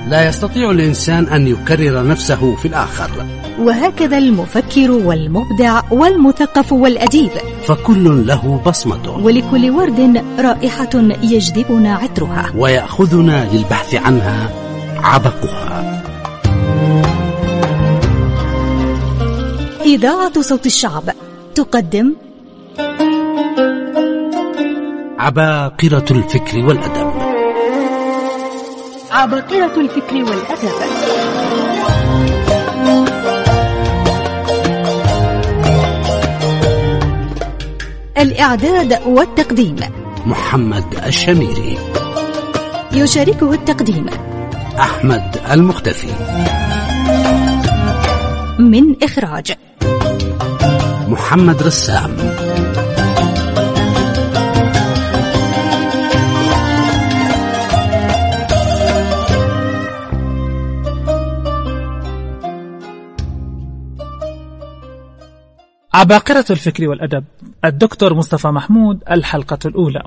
لا يستطيع الإنسان أن يكرر نفسه في الآخر وهكذا المفكر والمبدع والمثقف والأديب فكل له بصمته ولكل ورد رائحة يجذبنا عطرها ويأخذنا للبحث عنها عبقها إذاعة صوت الشعب تقدم عباقرة الفكر والأدب عباقرة الفكر والأدب الإعداد والتقديم محمد الشميري يشاركه التقديم أحمد المختفي من إخراج محمد رسام عباقرة الفكر والأدب الدكتور مصطفى محمود الحلقة الأولى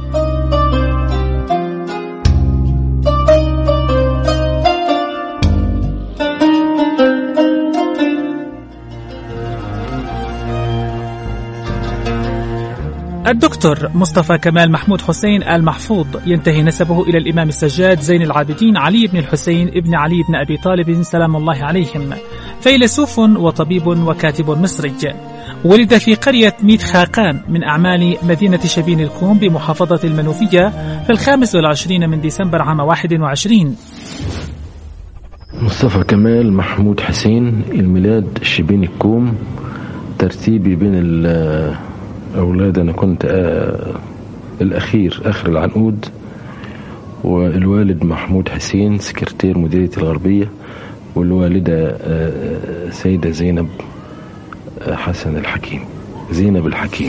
الدكتور مصطفى كمال محمود حسين المحفوظ ينتهي نسبه إلى الإمام السجاد زين العابدين علي بن الحسين ابن علي بن أبي طالب سلام الله عليهم فيلسوف وطبيب وكاتب مصري ولد في قرية ميت خاقان من أعمال مدينة شبين الكوم بمحافظة المنوفية في الخامس والعشرين من ديسمبر عام 21 مصطفى كمال محمود حسين الميلاد شبين الكوم ترتيبي بين الأولاد أنا كنت الأخير آخر العنقود والوالد محمود حسين سكرتير مديرية الغربية والوالدة سيدة زينب حسن الحكيم زينب الحكيم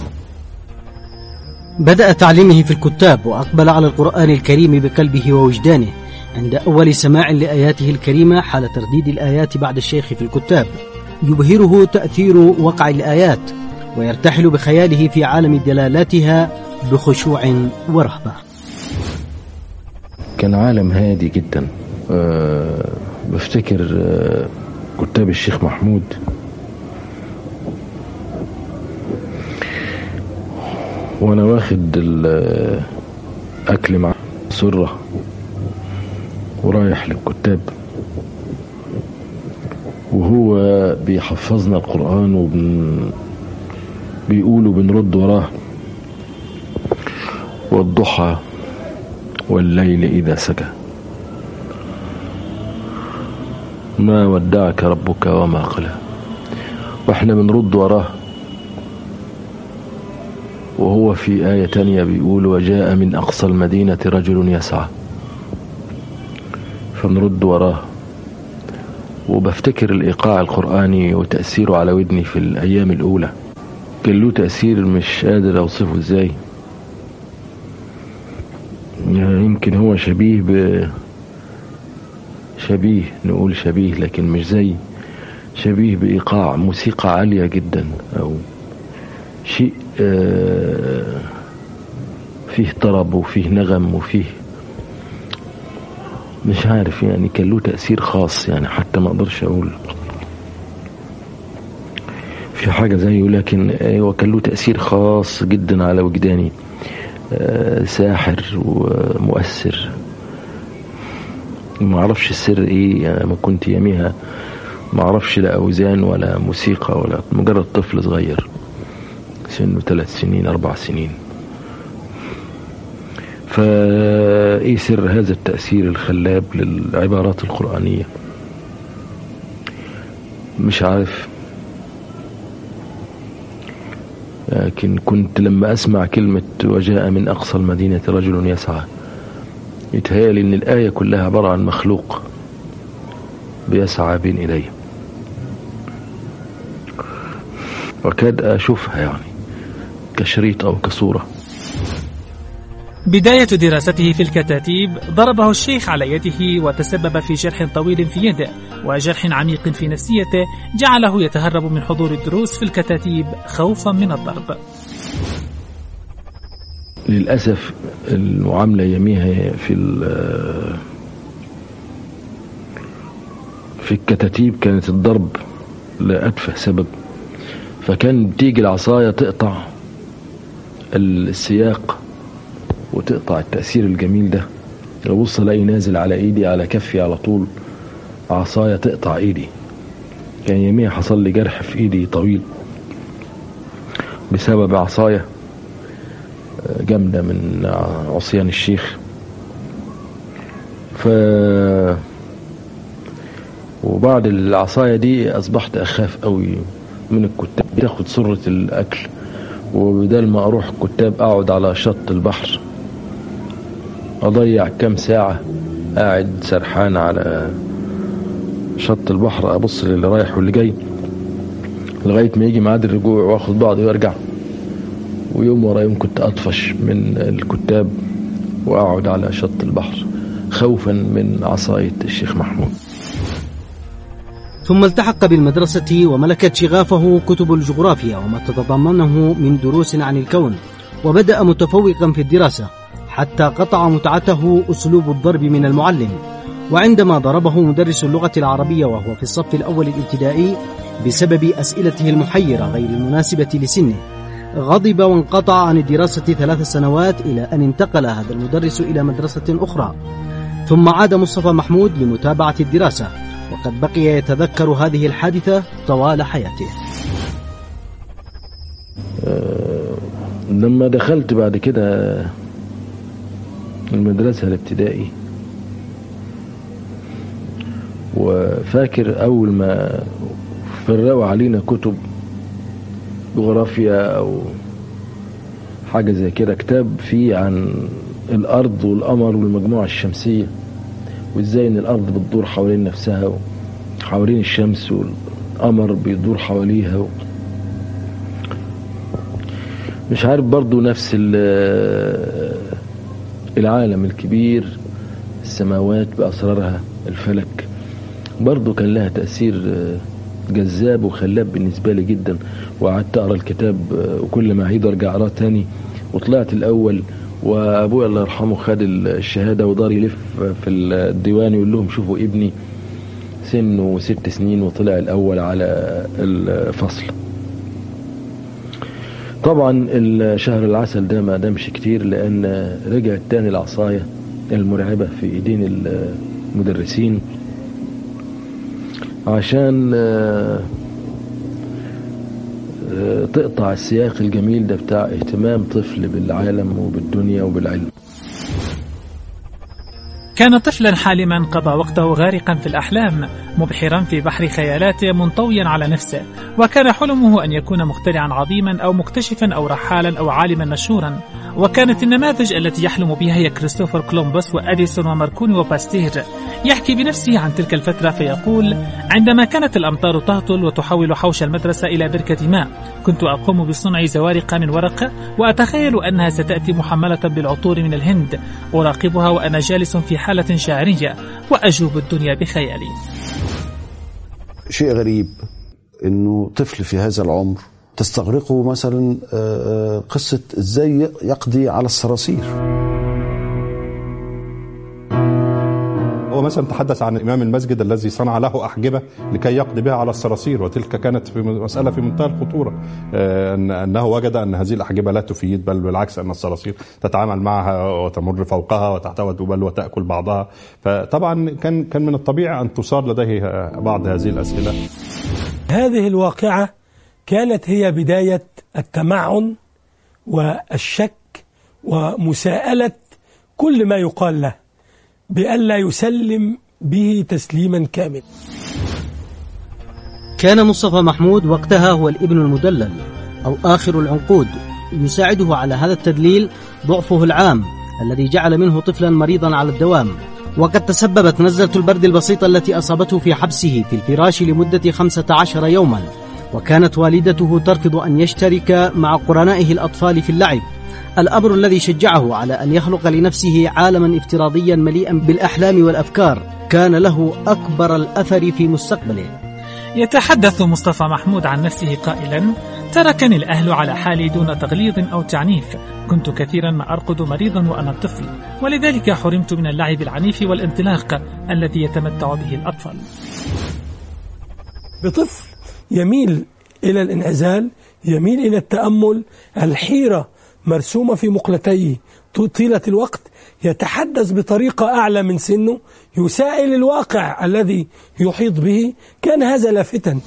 بدأ تعليمه في الكتاب وأقبل على القرآن الكريم بقلبه ووجدانه عند أول سماع لآياته الكريمة حال ترديد الآيات بعد الشيخ في الكتاب يبهره تأثير وقع الآيات ويرتحل بخياله في عالم دلالاتها بخشوع ورهبة كان عالم هادي جدا أه بفتكر أه كتاب الشيخ محمود وانا واخد الاكل مع سرة ورايح للكتاب وهو بيحفظنا القرآن وبن بيقول وبنرد وراه والضحى والليل إذا سكى ما ودعك ربك وما قلى واحنا بنرد وراه وهو في آية تانية بيقول وجاء من أقصى المدينة رجل يسعى فنرد وراه وبفتكر الإيقاع القرآني وتأثيره على ودني في الأيام الأولى كان له تأثير مش قادر أوصفه إزاي يعني يمكن هو شبيه ب شبيه نقول شبيه لكن مش زي شبيه بإيقاع موسيقى عالية جدا أو شيء فيه طرب وفيه نغم وفيه مش عارف يعني كان له تأثير خاص يعني حتى ما اقدرش اقول في حاجة زيه لكن ايوه كان له تأثير خاص جدا على وجداني ساحر ومؤثر ما اعرفش السر ايه يعني ما كنت ياميها ما اعرفش لا اوزان ولا موسيقى ولا مجرد طفل صغير سنه ثلاث سنين أربع سنين فإيه سر هذا التأثير الخلاب للعبارات القرآنية مش عارف لكن كنت لما أسمع كلمة وجاء من أقصى المدينة رجل يسعى يتهيألي إن الآية كلها عبارة عن مخلوق بيسعى بين إليه وكاد أشوفها يعني كشريط أو كصورة بداية دراسته في الكتاتيب ضربه الشيخ على يده وتسبب في جرح طويل في يده وجرح عميق في نفسيته جعله يتهرب من حضور الدروس في الكتاتيب خوفا من الضرب للأسف المعاملة يميها في في الكتاتيب كانت الضرب لأتفه سبب فكان تيجي العصاية تقطع السياق وتقطع التأثير الجميل ده ابص الاقي نازل على ايدي على كفي على طول عصاية تقطع ايدي كان يوميها حصل لي جرح في ايدي طويل بسبب عصاية جامدة من عصيان الشيخ ف وبعد العصاية دي أصبحت أخاف قوي من الكتاب تاخد سرة الأكل وبدال ما أروح الكتاب أقعد على شط البحر أضيع كام ساعة قاعد سرحان على شط البحر أبص للي رايح واللي جاي لغاية ما يجي ميعاد الرجوع وآخد بعضي وأرجع ويوم ورا يوم كنت أطفش من الكتاب وأقعد على شط البحر خوفا من عصاية الشيخ محمود ثم التحق بالمدرسة وملكت شغافه كتب الجغرافيا وما تتضمنه من دروس عن الكون وبدأ متفوقا في الدراسة حتى قطع متعته أسلوب الضرب من المعلم وعندما ضربه مدرس اللغة العربية وهو في الصف الأول الابتدائي بسبب أسئلته المحيرة غير المناسبة لسنه غضب وانقطع عن الدراسة ثلاث سنوات إلى أن انتقل هذا المدرس إلى مدرسة أخرى ثم عاد مصطفى محمود لمتابعة الدراسة وقد بقي يتذكر هذه الحادثة طوال حياته لما دخلت بعد كده المدرسة الابتدائي وفاكر أول ما فرقوا علينا كتب جغرافيا أو حاجة زي كده كتاب فيه عن الأرض والقمر والمجموعة الشمسية وإزاي إن الأرض بتدور حوالين نفسها حوالين الشمس والقمر بيدور حواليها و... مش عارف برضو نفس العالم الكبير السماوات بأسرارها الفلك برضو كان لها تأثير جذاب وخلاب بالنسبة لي جدا وقعدت أقرأ الكتاب وكل ما عيد أرجع أقراه تاني وطلعت الأول وأبويا الله يرحمه خد الشهادة ودار يلف في الديوان يقول لهم شوفوا ابني سنه ست سنين وطلع الأول على الفصل طبعا شهر العسل ده ما دامش كتير لأن رجعت تاني العصاية المرعبة في ايدين المدرسين عشان تقطع السياق الجميل ده بتاع اهتمام طفل بالعالم وبالدنيا وبالعلم كان طفلا حالما قضى وقته غارقا في الأحلام مبحرا في بحر خيالاته منطويا على نفسه وكان حلمه أن يكون مخترعا عظيما أو مكتشفا أو رحالا أو عالما مشهورا وكانت النماذج التي يحلم بها هي كريستوفر كولومبوس وأديسون وماركوني وباستير يحكي بنفسه عن تلك الفترة فيقول عندما كانت الأمطار تهطل وتحول حوش المدرسة إلى بركة ماء كنت أقوم بصنع زوارق من ورقة وأتخيل أنها ستأتي محملة بالعطور من الهند أراقبها وأنا جالس في حالة شعرية وأجوب الدنيا بخيالي شيء غريب انه طفل في هذا العمر تستغرقه مثلا قصة ازاي يقضي على الصراصير هو مثلا تحدث عن إمام المسجد الذي صنع له أحجبة لكي يقضي بها على الصراصير وتلك كانت في مسألة في منتهى الخطورة أن أنه وجد أن هذه الأحجبة لا تفيد بل بالعكس أن الصراصير تتعامل معها وتمر فوقها وتحتوي بل وتأكل بعضها فطبعا كان كان من الطبيعي أن تصار لديه بعض هذه الأسئلة هذه الواقعة كانت هي بداية التمعن والشك ومساءلة كل ما يقال له بألا يسلم به تسليما كاملا كان مصطفى محمود وقتها هو الابن المدلل أو آخر العنقود يساعده على هذا التدليل ضعفه العام الذي جعل منه طفلا مريضا على الدوام وقد تسببت نزلة البرد البسيطة التي أصابته في حبسه في الفراش لمدة خمسة عشر يوما وكانت والدته ترفض أن يشترك مع قرنائه الأطفال في اللعب الأمر الذي شجعه على أن يخلق لنفسه عالما افتراضيا مليئا بالأحلام والأفكار كان له أكبر الأثر في مستقبله يتحدث مصطفى محمود عن نفسه قائلا تركني الأهل على حالي دون تغليظ أو تعنيف كنت كثيرا ما أرقد مريضا وأنا طفل ولذلك حرمت من اللعب العنيف والانطلاق الذي يتمتع به الأطفال بطفل يميل إلى الانعزال يميل إلى التأمل الحيرة مرسومة في مقلتيه طيلة الوقت يتحدث بطريقة أعلى من سنه يسائل الواقع الذي يحيط به كان هذا لافتا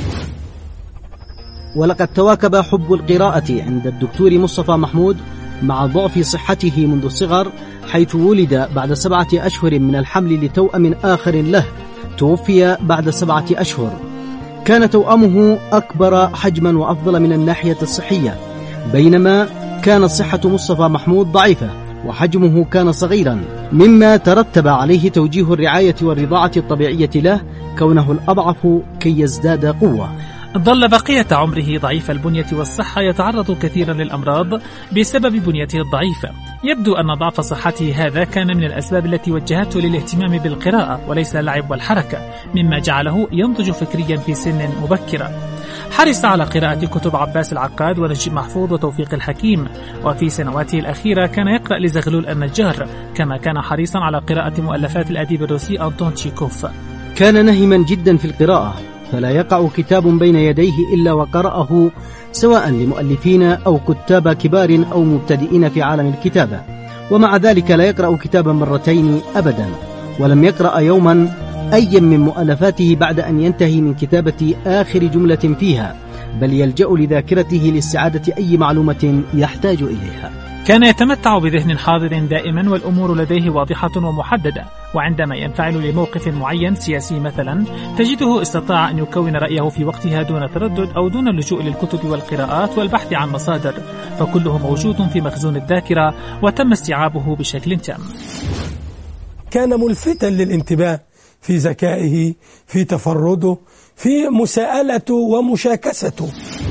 ولقد تواكب حب القراءة عند الدكتور مصطفى محمود مع ضعف صحته منذ الصغر حيث ولد بعد سبعة أشهر من الحمل لتوأم آخر له توفي بعد سبعة أشهر كان توأمه أكبر حجما وأفضل من الناحية الصحية بينما كانت صحة مصطفى محمود ضعيفة وحجمه كان صغيرا مما ترتب عليه توجيه الرعاية والرضاعة الطبيعية له كونه الأضعف كي يزداد قوة ظل بقية عمره ضعيف البنية والصحة يتعرض كثيرا للأمراض بسبب بنيته الضعيفة يبدو أن ضعف صحته هذا كان من الأسباب التي وجهته للاهتمام بالقراءة وليس اللعب والحركة مما جعله ينضج فكريا في سن مبكرة حرص على قراءة كتب عباس العقاد ونجيب محفوظ وتوفيق الحكيم وفي سنواته الأخيرة كان يقرأ لزغلول النجار كما كان حريصا على قراءة مؤلفات الأديب الروسي أنطون تشيكوف كان نهما جدا في القراءة فلا يقع كتاب بين يديه إلا وقرأه سواء لمؤلفين أو كتاب كبار أو مبتدئين في عالم الكتابة ومع ذلك لا يقرأ كتابا مرتين أبدا ولم يقرأ يوما أيا من مؤلفاته بعد أن ينتهي من كتابة آخر جملة فيها بل يلجأ لذاكرته لاستعادة أي معلومة يحتاج إليها كان يتمتع بذهن حاضر دائما والأمور لديه واضحة ومحددة وعندما ينفعل لموقف معين سياسي مثلا تجده استطاع أن يكون رأيه في وقتها دون تردد أو دون اللجوء للكتب والقراءات والبحث عن مصادر فكله موجود في مخزون الذاكرة وتم استيعابه بشكل تام كان ملفتا للانتباه في ذكائه في تفرده في مساءلته ومشاكسته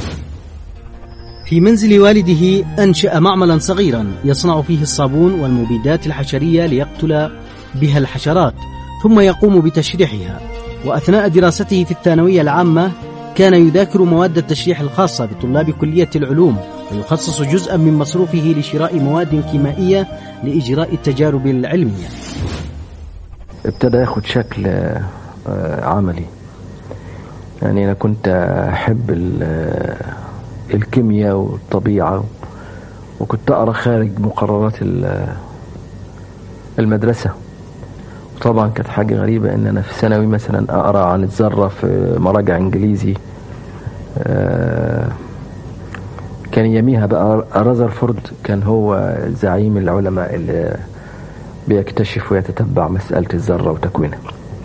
في منزل والده أنشأ معملا صغيرا يصنع فيه الصابون والمبيدات الحشرية ليقتل بها الحشرات ثم يقوم بتشريحها وأثناء دراسته في الثانوية العامة كان يذاكر مواد التشريح الخاصة بطلاب كلية العلوم ويخصص جزءا من مصروفه لشراء مواد كيميائية لإجراء التجارب العلمية ابتدى ياخد شكل آه، عملي يعني أنا كنت أحب ال- الكيمياء والطبيعة وكنت أقرأ خارج مقررات ال- المدرسة وطبعا كانت حاجة غريبة إن أنا في ثانوي مثلا أقرأ عن الذرة في مراجع إنجليزي آه، كان يميها بقى رذرفورد كان هو زعيم العلماء اللي بيكتشف ويتتبع مسألة الذرة وتكوينها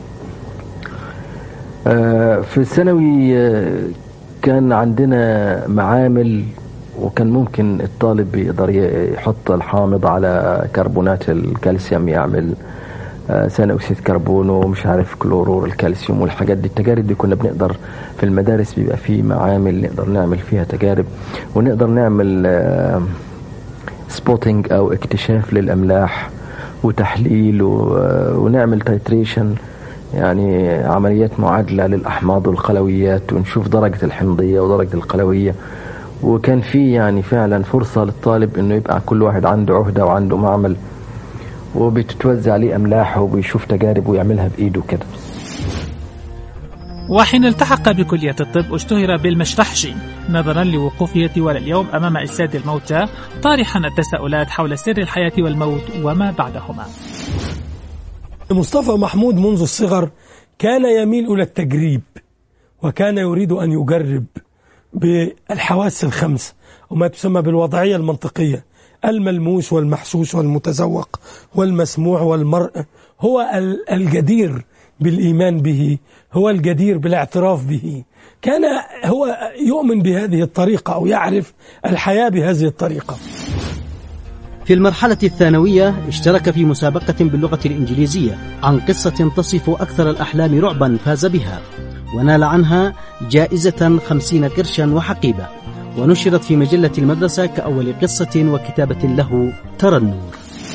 آه، في الثانوي آه، كان عندنا معامل وكان ممكن الطالب يقدر ي- يحط الحامض على كربونات الكالسيوم يعمل آه، ثاني اكسيد كربون ومش عارف كلورور الكالسيوم والحاجات دي التجارب دي كنا بنقدر في المدارس بيبقى في معامل نقدر نعمل فيها تجارب ونقدر نعمل آه، سبوتنج او اكتشاف للاملاح وتحليل و- ونعمل تايتريشن يعني عمليات معادله للاحماض والقلويات ونشوف درجه الحمضيه ودرجه القلويه وكان في يعني فعلا فرصه للطالب انه يبقى كل واحد عنده عهده وعنده معمل وبتتوزع عليه املاح وبيشوف تجارب ويعملها بايده كده وحين التحق بكلية الطب اشتهر بالمشرحشي نظرا لوقوفه طوال اليوم أمام أجساد الموتى طارحا التساؤلات حول سر الحياة والموت وما بعدهما مصطفى محمود منذ الصغر كان يميل إلى التجريب وكان يريد أن يجرب بالحواس الخمس وما تسمى بالوضعية المنطقية الملموس والمحسوس والمتذوق والمسموع والمرء هو ال- الجدير بالإيمان به هو الجدير بالاعتراف به كان هو يؤمن بهذه الطريقة أو يعرف الحياة بهذه الطريقة في المرحلة الثانوية اشترك في مسابقة باللغة الإنجليزية عن قصة تصف أكثر الأحلام رعبا فاز بها ونال عنها جائزة خمسين قرشا وحقيبة ونشرت في مجلة المدرسة كأول قصة وكتابة له ترى النور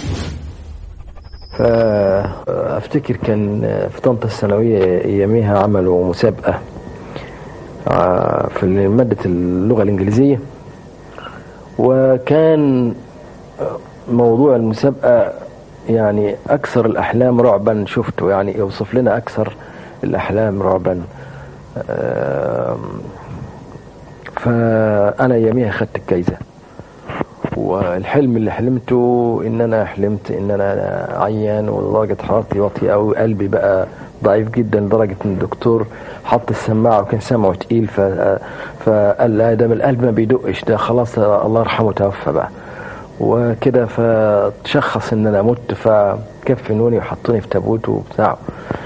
فافتكر كان في طنطا الثانويه اياميها عملوا مسابقه آه، في ماده اللغه الانجليزيه وكان موضوع المسابقه يعني اكثر الاحلام رعبا شفته يعني يوصف لنا اكثر الاحلام رعبا آم، فانا يوميها خدت الجايزه والحلم اللي حلمته ان انا حلمت ان انا عيان ودرجه حرارتي واطيه قوي قلبي بقى ضعيف جدا لدرجه ان الدكتور حط السماعه وكان سمعه تقيل ف... فقال لا ده من القلب ما بيدقش ده خلاص الله يرحمه توفى بقى وكده فتشخص ان انا مت فكفنوني وحطوني في تابوت وبتاع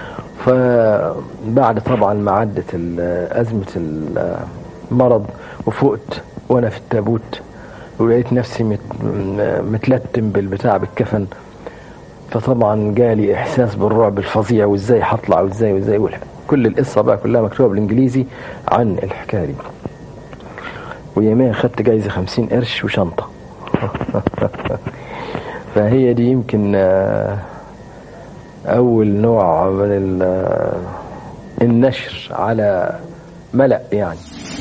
فبعد طبعا ما عدت ال- أزمة المرض وفقت وأنا في التابوت ولقيت نفسي مت متلتم بالبتاع بالكفن فطبعا جالي إحساس بالرعب الفظيع وإزاي هطلع وإزاي وإزاي والح- كل القصة بقى كلها مكتوبة بالإنجليزي عن الحكاية دي ويوميا خدت جايزة خمسين قرش وشنطة فهي دي يمكن آه، أول نوع من ال- النشر على ملأ يعني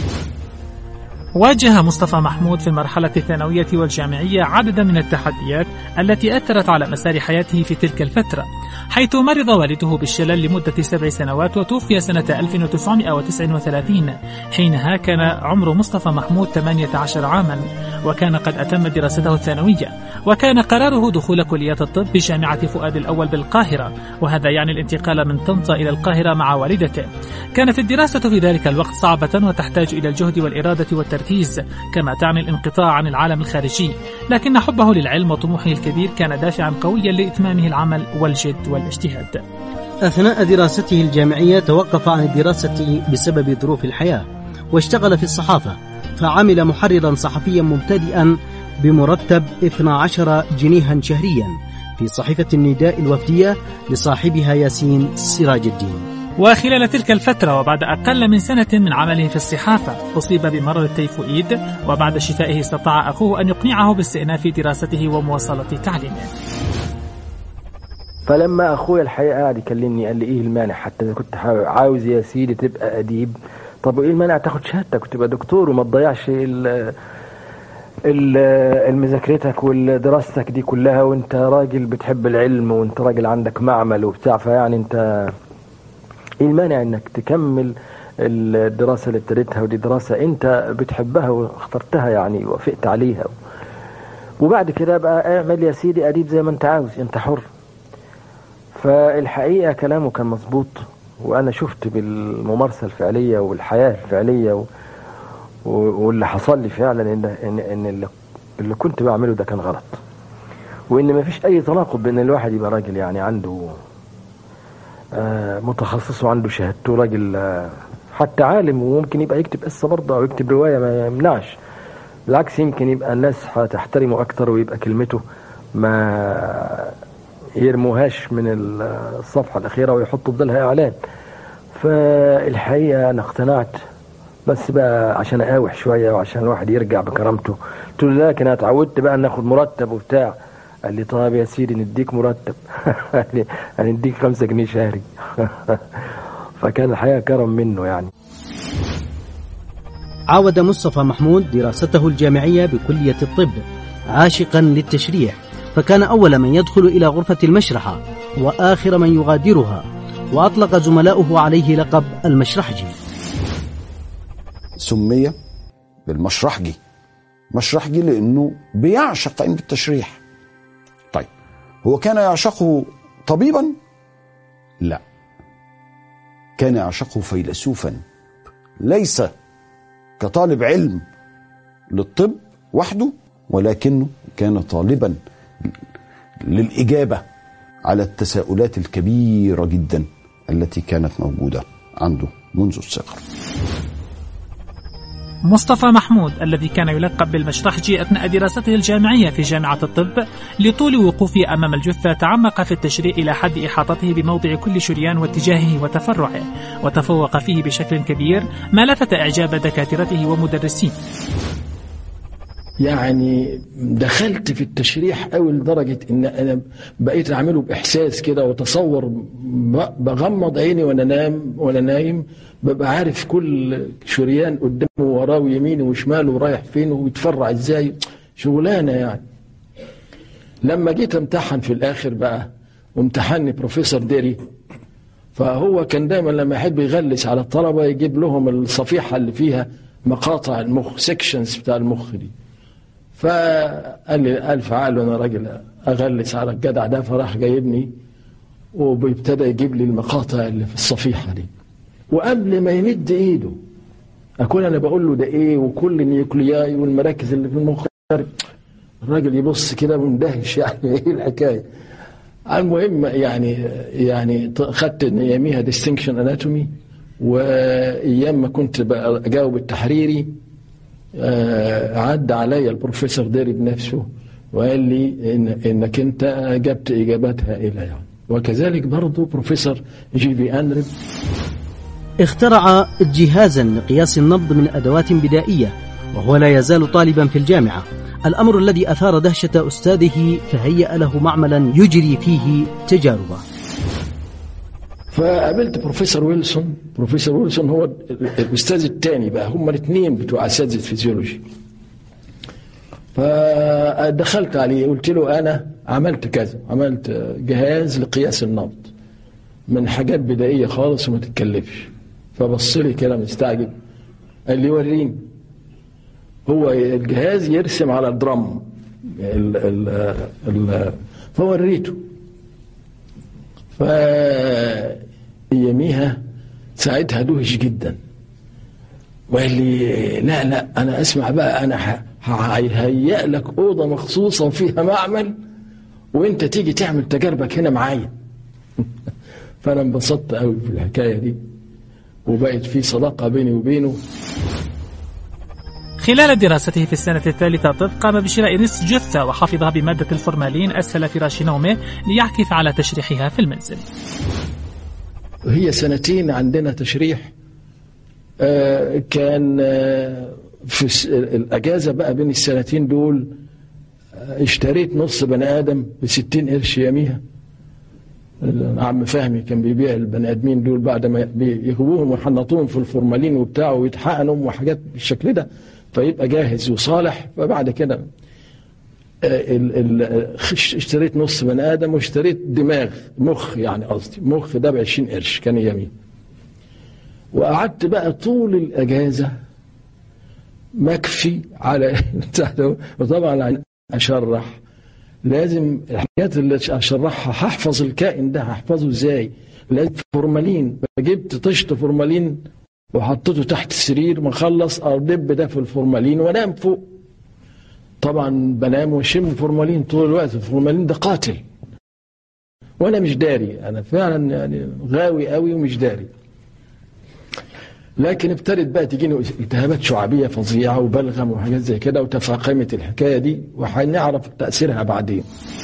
واجه مصطفى محمود في المرحلة الثانوية والجامعية عددا من التحديات التي أثرت على مسار حياته في تلك الفترة حيث مرض والده بالشلل لمدة سبع سنوات وتوفي سنة 1939 حينها كان عمر مصطفى محمود 18 عاما وكان قد أتم دراسته الثانوية وكان قراره دخول كلية الطب بجامعة فؤاد الأول بالقاهرة وهذا يعني الانتقال من طنطا إلى القاهرة مع والدته كانت الدراسة في ذلك الوقت صعبة وتحتاج إلى الجهد والإرادة والتركيز كما تعني الانقطاع عن العالم الخارجي لكن حبه للعلم وطموحه الكبير كان دافعا قويا لإتمامه العمل والجد والاجتهاد أثناء دراسته الجامعية توقف عن الدراسة بسبب ظروف الحياة واشتغل في الصحافة فعمل محررا صحفيا مبتدئا بمرتب 12 جنيها شهريا في صحيفة النداء الوفدية لصاحبها ياسين سراج الدين وخلال تلك الفترة وبعد أقل من سنة من عمله في الصحافة أصيب بمرض التيفوئيد وبعد شفائه استطاع أخوه أن يقنعه باستئناف دراسته ومواصلة تعليمه فلما اخويا الحقيقه قعد يكلمني قال لي ايه المانع حتى اذا كنت حا- عاوز يا سيدي تبقى اديب طب وايه المانع تاخد شهادتك وتبقى دكتور وما تضيعش ال ال- المذاكرتك والدراستك دي كلها وانت راجل بتحب العلم وانت راجل عندك معمل وبتاع فيعني انت ايه المانع انك تكمل الدراسة اللي ابتديتها ودي دراسة انت بتحبها واخترتها يعني وافقت عليها وبعد كده بقى اعمل يا سيدي اديب زي ما انت عاوز انت حر فالحقيقة كلامه كان مظبوط وأنا شفت بالممارسة الفعلية والحياة الفعلية و... و... واللي حصل لي فعلا إن إن, إن اللي... اللي كنت بعمله ده كان غلط وإن مفيش أي تناقض بين الواحد يبقى راجل يعني عنده آه متخصص وعنده شهادته راجل آه حتى عالم وممكن يبقى يكتب قصة برضه أو يكتب رواية ما يمنعش بالعكس يمكن يبقى الناس هتحترمه أكتر ويبقى كلمته ما يرموهاش من الصفحة الأخيرة ويحطوا بدلها إعلان فالحقيقة أنا اقتنعت بس بقى عشان أقاوح شوية وعشان الواحد يرجع بكرامته قلت له لا لكن أنا اتعودت بقى ناخد مرتب وبتاع قال لي طيب يا سيدي نديك مرتب قال لي هنديك خمسة جنيه شهري فكان الحقيقة كرم منه يعني عاود مصطفى محمود دراسته الجامعية بكلية الطب عاشقا للتشريح فكان أول من يدخل إلى غرفة المشرحة وآخر من يغادرها وأطلق زملاؤه عليه لقب المشرحجي سمي بالمشرحجي مشرحجي لأنه بيعشق علم التشريح طيب هو كان يعشقه طبيبا لا كان يعشقه فيلسوفا ليس كطالب علم للطب وحده ولكنه كان طالبا للإجابة على التساؤلات الكبيرة جدا التي كانت موجودة عنده منذ الصغر مصطفى محمود الذي كان يلقب بالمشرحجي أثناء دراسته الجامعية في جامعة الطب لطول وقوفه أمام الجثة تعمق في التشريع إلى حد إحاطته بموضع كل شريان واتجاهه وتفرعه وتفوق فيه بشكل كبير ما لفت إعجاب دكاترته ومدرسيه يعني دخلت في التشريح قوي لدرجة ان انا بقيت اعمله باحساس كده وتصور بغمض عيني وانا نام وانا نايم ببقى عارف كل شريان قدامه وراه ويمينه وشماله ورايح فين ويتفرع ازاي شغلانه يعني لما جيت امتحن في الاخر بقى وامتحني بروفيسور ديري فهو كان دايما لما يحب يغلس على الطلبه يجيب لهم الصفيحه اللي فيها مقاطع المخ سيكشنز بتاع المخ دي فقال لي الف عقل وانا راجل اغلس على الجدع ده فراح جايبني وبيبتدى يجيب لي المقاطع اللي في الصفيحه دي وقبل ما يمد ايده اكون انا بقول له ده ايه وكل النيوكلياي والمراكز اللي في المخ الراجل يبص كده مندهش يعني ايه الحكايه المهم يعني يعني خدت اياميها ديستنكشن اناتومي وايام ما كنت بقى اجاوب التحريري آه، عدى عليا البروفيسور داري بنفسه وقال لي إن انك انت اجبت اجابات هائله يعني وكذلك برضه بروفيسور جي بي انرب اخترع جهازا لقياس النبض من أدوات بدائية وهو لا يزال طالبا في الجامعة الأمر الذي أثار دهشة أستاذه فهيأ له معملا يجري فيه تجاربه فقابلت بروفيسور ويلسون بروفيسور ويلسون هو الاستاذ الثاني بقى هم الاثنين بتوع اساتذه فيزيولوجي فدخلت عليه قلت له انا عملت كذا عملت جهاز لقياس النبض من حاجات بدائيه خالص وما تتكلفش فبص لي كده مستعجب قال لي وريني هو الجهاز يرسم على الدرام ال ال ال فوريته فاياميها ساعتها دهش جدا وقال لي لا لا انا اسمع بقى انا ههيئ لك اوضه مخصوصه وفيها معمل وانت تيجي تعمل تجاربك هنا معايا فانا انبسطت قوي في الحكايه دي وبقت في صداقه بيني وبينه خلال دراسته في السنة الثالثة طب قام بشراء نصف جثة وحفظها بمادة الفورمالين أسفل فراش نومه ليعكف على تشريحها في المنزل هي سنتين عندنا تشريح آه كان آه في الأجازة بقى بين السنتين دول آه اشتريت نص بني آدم بستين قرش يوميها عم فهمي كان بيبيع البني ادمين دول بعد ما يهووهم ويحنطوهم في الفورمالين وبتاع ويتحقنوا وحاجات بالشكل ده فيبقى جاهز وصالح فبعد كده اشتريت نص بني ادم واشتريت دماغ مخ يعني قصدي مخ ده ب 20 قرش كان يمين وقعدت بقى طول الاجازه مكفي على وطبعا اشرح لازم الحاجات اللي اشرحها هحفظ الكائن ده هحفظه ازاي لازم فورمالين فجبت طشت فورمالين وحطيته تحت السرير ما اخلص ادب ده في الفورمالين وانام فوق طبعا بنام واشم فورمالين طول الوقت الفورمالين ده قاتل وانا مش داري انا فعلا يعني غاوي قوي ومش داري لكن ابتدت بقى تجيني التهابات شعبيه فظيعه وبلغم وحاجات زي كده وتفاقمت الحكايه دي وهنعرف تاثيرها بعدين.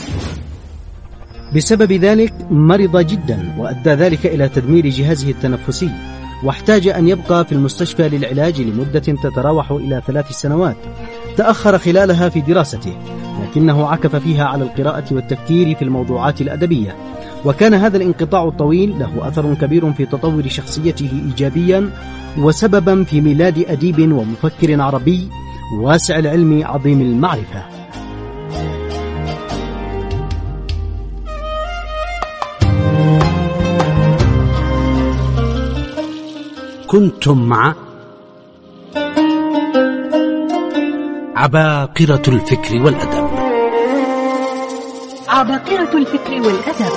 بسبب ذلك مرض جدا وادى ذلك الى تدمير جهازه التنفسي واحتاج ان يبقى في المستشفى للعلاج لمده تتراوح الى ثلاث سنوات. تاخر خلالها في دراسته لكنه عكف فيها على القراءه والتفكير في الموضوعات الادبيه. وكان هذا الانقطاع الطويل له اثر كبير في تطور شخصيته ايجابيا وسببا في ميلاد اديب ومفكر عربي واسع العلم عظيم المعرفه. كنتم مع عباقرة الفكر والأدب عباقرة الفكر والأدب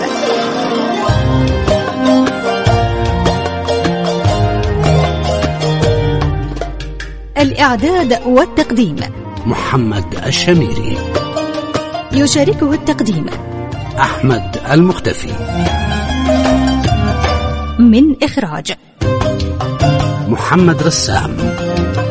الإعداد والتقديم محمد الشميري يشاركه التقديم أحمد المختفي من إخراج محمد رسام